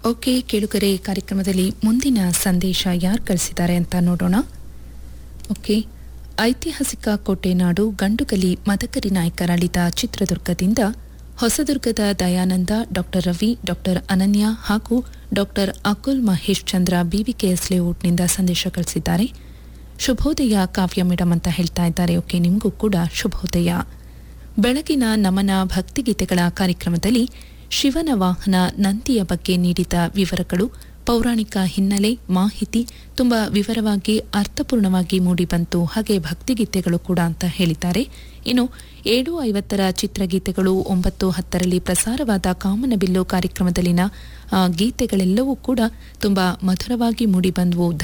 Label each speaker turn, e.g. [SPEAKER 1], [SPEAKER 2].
[SPEAKER 1] okay ಕೇಳುಗರೆ ಕಾರ್ಯಕ್ರಮದಲ್ಲಿ ಮುಂದಿನ ಸಂದೇಶ ಯಾರು ಕಳಿಸಿದ್ದಾರೆ ಅಂತ ನೋಡೋಣ ಓಕೆ ಐತಿಹಾಸಿಕ ಕೋಟೆನಾಡು ಗಂಡುಗಲಿ ಮದಕರಿ ನಾಯಕರಾಳಿದ ಚಿತ್ರದುರ್ಗದಿಂದ ಹೊಸದುರ್ಗದ ದಯಾನಂದ ಡಾಕ್ಟರ್ ರವಿ ಡಾಕ್ಟರ್ ಅನನ್ಯ ಹಾಗೂ ಡಾಕ್ಟರ್ ಅಕುಲ್ ಮಹೇಶ್ ಚಂದ್ರ ಬಿವಿಕೆಎಸ್ ಲೇಔಟ್ನಿಂದ ಸಂದೇಶ ಕಳಿಸಿದ್ದಾರೆ ಶುಭೋದಯ ಕಾವ್ಯ ಮೇಡಮ್ ಅಂತ ಹೇಳ್ತಾ ಇದ್ದಾರೆ ಓಕೆ ನಿಮಗೂ ಕೂಡ ಶುಭೋದಯ ಬೆಳಗಿನ ನಮನ ಭಕ್ತಿಗೀತೆಗಳ ಕಾರ್ಯಕ್ರಮದಲ್ಲಿ ಶಿವನ ವಾಹನ ನಂದಿಯ ಬಗ್ಗೆ ನೀಡಿದ ವಿವರಗಳು ಪೌರಾಣಿಕ ಹಿನ್ನೆಲೆ ಮಾಹಿತಿ ತುಂಬ ವಿವರವಾಗಿ ಅರ್ಥಪೂರ್ಣವಾಗಿ ಮೂಡಿಬಂತು ಹಾಗೆ ಭಕ್ತಿಗೀತೆಗಳು ಕೂಡ ಅಂತ ಹೇಳಿದ್ದಾರೆ ಇನ್ನು ಏಳು ಐವತ್ತರ ಚಿತ್ರಗೀತೆಗಳು ಒಂಬತ್ತು ಹತ್ತರಲ್ಲಿ ಪ್ರಸಾರವಾದ ಕಾಮನಬಿಲ್ಲು ಕಾರ್ಯಕ್ರಮದಲ್ಲಿನ ಆ, ಗೀತೆಗಳೆಲ್ಲವೂ ಕೂಡ ತುಂಬ ಮಧುರವಾಗಿ ಮೂಡಿಬಂದವು